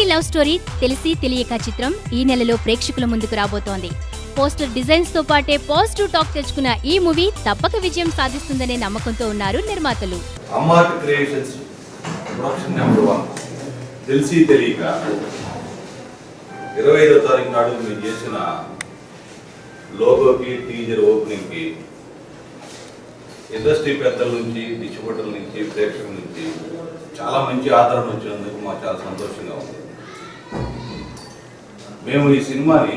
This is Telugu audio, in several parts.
లవ్ స్టోరీ తెలిసి తెలియక చిత్రం ఈ నెలలో ప్రేక్షకుల ముందుకు రాబోతోంది పోస్టర్ డిజైన్స్ తో పాటే పాజిటివ్ టాక్ తెచ్చుకున్న ఈ మూవీ తప్పక విజయం సాధిస్తుందనే నమ్మకంతో ఉన్నారు నిర్మాతలు అమ్మార్ట్ క్రియేషన్స్ ప్రొడక్షన్ నెంబర్ వన్ తెలిసి తెలియక ఇరవై ఐదో తారీఖు నాడు మేము చేసిన లోగోకి టీజర్ ఓపెనింగ్కి ఇండస్ట్రీ పెద్దల నుంచి డిస్ట్రిబ్యూటర్ల నుంచి ప్రేక్షకుల నుంచి చాలా మంచి ఆదరణ వచ్చినందుకు మాకు చాలా సంతోషంగా ఉంది మేము ఈ సినిమాని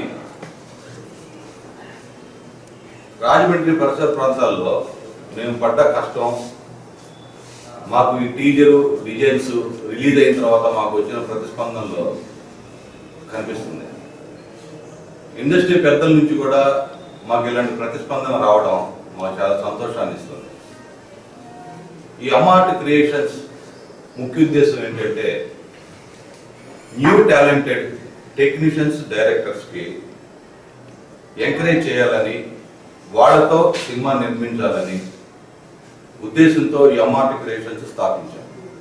రాజమండ్రి పరిసర ప్రాంతాల్లో మేము పడ్డ కష్టం మాకు ఈ టీజరు డిజైన్స్ రిలీజ్ అయిన తర్వాత మాకు వచ్చిన ప్రతిస్పందనలో కనిపిస్తుంది ఇండస్ట్రీ పెద్దల నుంచి కూడా మాకు ఇలాంటి ప్రతిస్పందన రావడం మాకు చాలా సంతోషాన్ని ఇస్తుంది ఈ అమ్మార్ట్ క్రియేషన్స్ ముఖ్య ఉద్దేశం ఏంటంటే న్యూ టాలెంటెడ్ టెక్నీషియన్స్ డైరెక్టర్స్కి ఎంకరేజ్ చేయాలని వాళ్ళతో సినిమా నిర్మించాలని ఉద్దేశంతో ఈ అమ్మార్ట్ క్రియేషన్స్ స్థాపించాం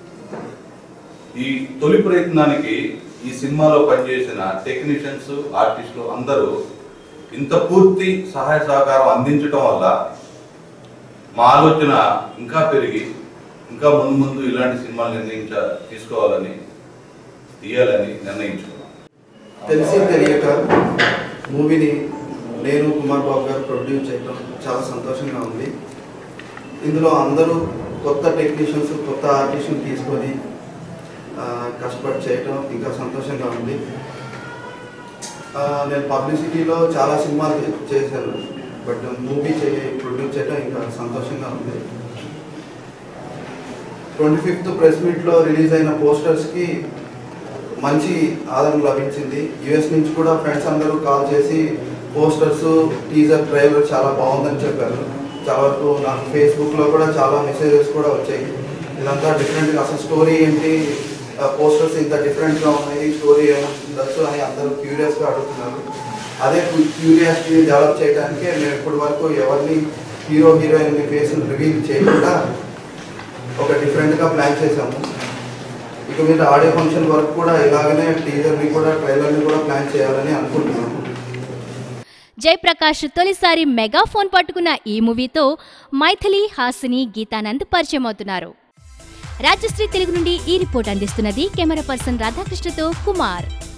ఈ తొలి ప్రయత్నానికి ఈ సినిమాలో పనిచేసిన టెక్నీషియన్స్ ఆర్టిస్టులు అందరూ ఇంత పూర్తి సహాయ సహకారం అందించడం వల్ల మా ఆలోచన ఇంకా పెరిగి ఇంకా ముందు ముందు ఇలాంటి సినిమాలు నిర్ణయించ తీసుకోవాలని తీయాలని నిర్ణయించుకున్నాం తెలిసి తెలియక మూవీని నేను కుమార్ బాబు గారు ప్రొడ్యూస్ చేయడం చాలా సంతోషంగా ఉంది ఇందులో అందరూ కొత్త టెక్నీషియన్స్ కొత్త ఆర్టిస్ట్ని తీసుకొని ఆ, కష్టపడి చేయటం ఇంకా సంతోషంగా ఉంది ఆ, నేను పబ్లిసిటీలో చాలా సినిమాలు చే- చేశాను బట్ మూవీ చే ప్రొడ్యూస్ చేయడం ఇంకా సంతోషంగా ఉంది ట్వంటీ ఫిఫ్త్ ప్రెస్ మీట్లో రిలీజ్ అయిన పోస్టర్స్కి మంచి ఆదరణ లభించింది యుఎస్ నుంచి కూడా ఫ్రెండ్స్ అందరూ కాల్ చేసి పోస్టర్స్ టీజర్ ట్రైలర్ చాలా బాగుందని చెప్పారు చాలా వరకు నాకు ఫేస్బుక్లో కూడా చాలా మెసేజెస్ కూడా వచ్చాయి ఇదంతా డిఫరెంట్గా అసలు స్టోరీ ఏంటి పోస్టర్స్ ఇంత డిఫరెంట్గా ఉన్నాయి స్టోరీ ఏముండొచ్చు అని అందరూ క్యూరియస్గా అడుగుతున్నారు అదే క్యూరియాసిటీ డెవలప్ చేయడానికే మేము ఇప్పటి వరకు ఎవరిని హీరో హీరోయిన్ ఫేస్ రివీల్ చేయకుండా ఒక డిఫరెంట్గా ప్లాన్ చేసాము ఇక మీద ఆడియో ఫంక్షన్ వరకు కూడా ఇలాగనే టీజర్ని కూడా ట్రైలర్ని కూడా ప్లాన్ చేయాలని అనుకుంటున్నాము జయప్రకాష్ తొలిసారి మెగాఫోన్ పట్టుకున్న ఈ మూవీతో మైథిలి హాసిని గీతానంద్ పరిచయం అవుతున్నారు రాజశ్రీ తెలుగు నుండి ఈ రిపోర్ట్ అందిస్తున్నది కెమెరా పర్సన్ రాధాకృష్ణతో కుమార్